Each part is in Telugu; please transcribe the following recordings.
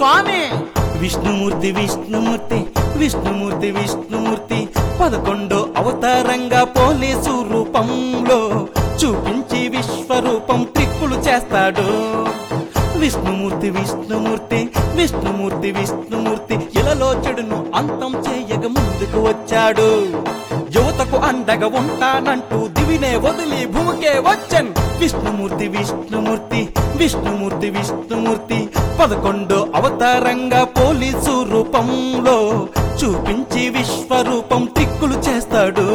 స్వామి విష్ణుమూర్తి విష్ణుమూర్తి విష్ణుమూర్తి విష్ణుమూర్తి పదకొండో అవతారంగా పోలీసు రూపంలో చూపించి విశ్వరూపం ట్రిక్కులు చేస్తాడు విష్ణుమూర్తి విష్ణుమూర్తి విష్ణుమూర్తి విష్ణుమూర్తి ఇలలో చెడును అంతం చేయగ ముందుకు వచ్చాడు యువతకు అండగా ఉంటానంటూ దివినే వదిలి భూమికే వచ్చన్ విష్ణుమూర్తి విష్ణుమూర్తి విష్ణుమూర్తి విష్ణుమూర్తి పదకొండో అవతారంగా పోలీసు రూపంలో చూపించి విశ్వరూపం తిక్కులు చేస్తాడు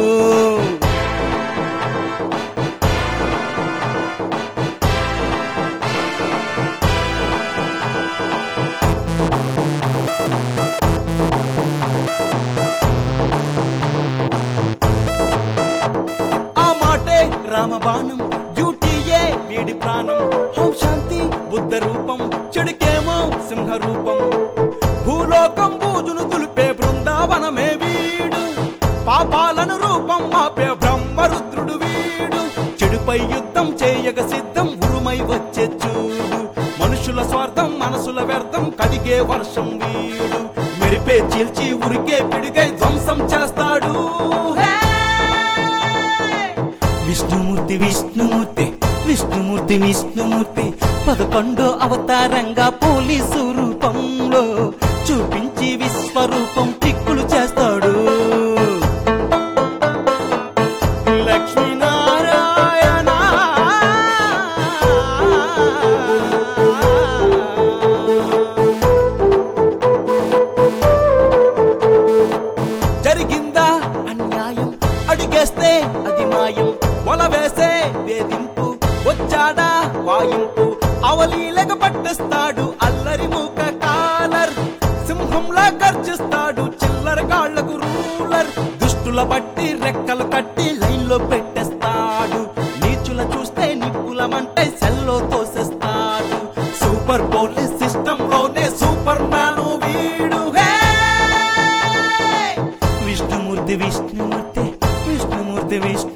ఆ మాటే రామబాణం డ్యూటీయే వీడి ప్రాణం ఓం శాంతి బుద్ధ రూపం చెడుకేమో సింహ రూపం భూలోకం బూజును తులిపే బృందావనమే వీడు పాపాలను రూపం మాపే బ్రహ్మరుద్రుడు వీడు చెడుపై యుద్ధం చేయగ సిద్ధం ఉరుమై వచ్చే చూడు మనుషుల స్వార్థం మనసుల వ్యర్థం కడిగే వర్షం వీడు మెరిపే చీల్చి ఉరికే పిడిగై ధ్వంసం చేస్తాడు హే! విష్ణుమూర్తి విష్ణుమూర్తి విష్ణుమూర్తి విష్ణుమూర్తి పదకొండో అవతారంగా పోలీసు రూపంలో చూపించి విశ్వరూపం టిక్కులు చేస్తాడు లక్ష్మీనారాయణ జరిగిందా అన్యాయం అడిగేస్తే అది మాయం వల వేసే వేధింపు వచ్చాడా వాయింపు అవలీలగ పట్టిస్తాడు అల్లరి మూక కాలర్ సింహంలా గర్జిస్తాడు చిల్లర కాళ్లకు రూలర్ దుష్టుల బట్టి రెక్కలు కట్టి లైన్లో పెట్టేస్తాడు నీచుల చూస్తే నిప్పులమంటే సెల్లో తోసేస్తాడు సూపర్ పోలీస్ సిస్టమ్ లోనే సూపర్ మ్యాన్ వీడు హే విష్ణుమూర్తి విష్ణుమూర్తి విష్ణుమూర్తి విష్ణు